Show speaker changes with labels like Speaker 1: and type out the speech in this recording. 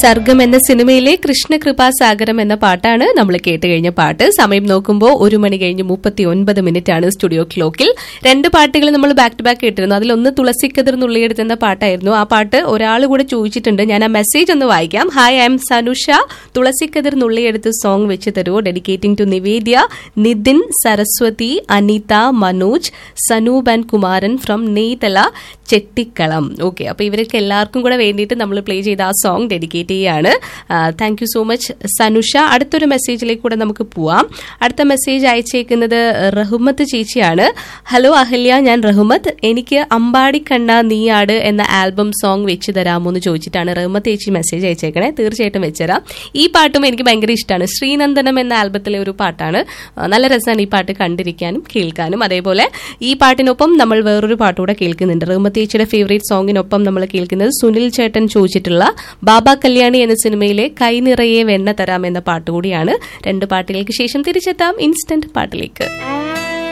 Speaker 1: സർഗം എന്ന സിനിമയിലെ കൃഷ്ണകൃപാസാഗരം എന്ന പാട്ടാണ് നമ്മൾ കേട്ട് കഴിഞ്ഞ പാട്ട് സമയം നോക്കുമ്പോൾ ഒരു മണി കഴിഞ്ഞ് മുപ്പത്തി ഒൻപത് മിനിറ്റ് ആണ് സ്റ്റുഡിയോ ക്ലോക്കിൽ രണ്ട് പാട്ടുകൾ നമ്മൾ ബാക്ക് ടു ബാക്ക് കേട്ടിരുന്നു അതിലൊന്ന് തുളസിക്കതിർ നുള്ളിയെടുത്ത് എന്ന പാട്ടായിരുന്നു ആ പാട്ട് ഒരാൾ കൂടെ ചോദിച്ചിട്ടുണ്ട് ഞാൻ ആ മെസ്സേജ് ഒന്ന് വായിക്കാം ഹായ് ഐ എം സനുഷ തുളസിക്കതിർ നുള്ളിയെടുത്ത് സോങ് വെച്ച് തരുമോ dedicating to Nivedya Nithin Saraswathi Anitha Manoj Sanoop and Kumaran from Neythala Chettikkalam okay അപ്പൊ ഇവർക്ക് എല്ലാവർക്കും കൂടെ വേണ്ടിയിട്ട് നമ്മൾ പ്ലേ ചെയ്ത ആ സോങ് ഡെഡിക്കേറ്റ് ചെയ്യാണ് thank you so much Sanusha അടുത്തൊരു മെസ്സേജിലേക്ക് കൂടെ നമുക്ക് പോവാം അടുത്ത മെസ്സേജ് അയച്ചേക്കുന്നത് റഹുമത്ത് ചേച്ചിയാണ് ഹലോ അഹല്യ ഞാൻ റഹുമത്ത് എനിക്ക് അമ്പാടി കണ്ണ നീയാട് എന്ന ആൽബം സോങ് വെച്ച് തരാമോ എന്ന് ചോദിച്ചിട്ടാണ് റഹുമത്ത് ചേച്ചി മെസ്സേജ് അയച്ചേക്കണേ തീർച്ചയായിട്ടും വെച്ചുതരാം ഈ പാട്ടും എനിക്ക് ഭയങ്കര ഇഷ്ടമാണ് ശ്രീനന്ദനം എന്ന ആൽബത്തിലെ ഒരു പാട്ടാണ് ആ, നല്ല രസമാണ് ഈ പാട്ട് കണ്ടിരിക്കാനും കേൾക്കാനും അതേപോലെ ഈ പാട്ടിനൊപ്പം നമ്മൾ വേറൊരു പാട്ടുകൂടെ കേൾക്കുന്നുണ്ട് റഹ്മത്ത് ചേച്ചിയുടെ ഫേവറേറ്റ് സോങ്ങിനൊപ്പം നമ്മൾ കേൾക്കുന്നത് സുനിൽ ചേട്ടൻ ചോദിച്ചിട്ടുള്ള ബാബ കല്യാണി എന്ന സിനിമയിലെ കൈ നിറയെ വെണ്ണ തരാം എന്ന പാട്ടുകൂടിയാണ് രണ്ട് പാട്ടുകൾക്ക് ശേഷം തിരിച്ചെത്താം ഇൻസ്റ്റന്റ് പാട്ടിലേക്ക്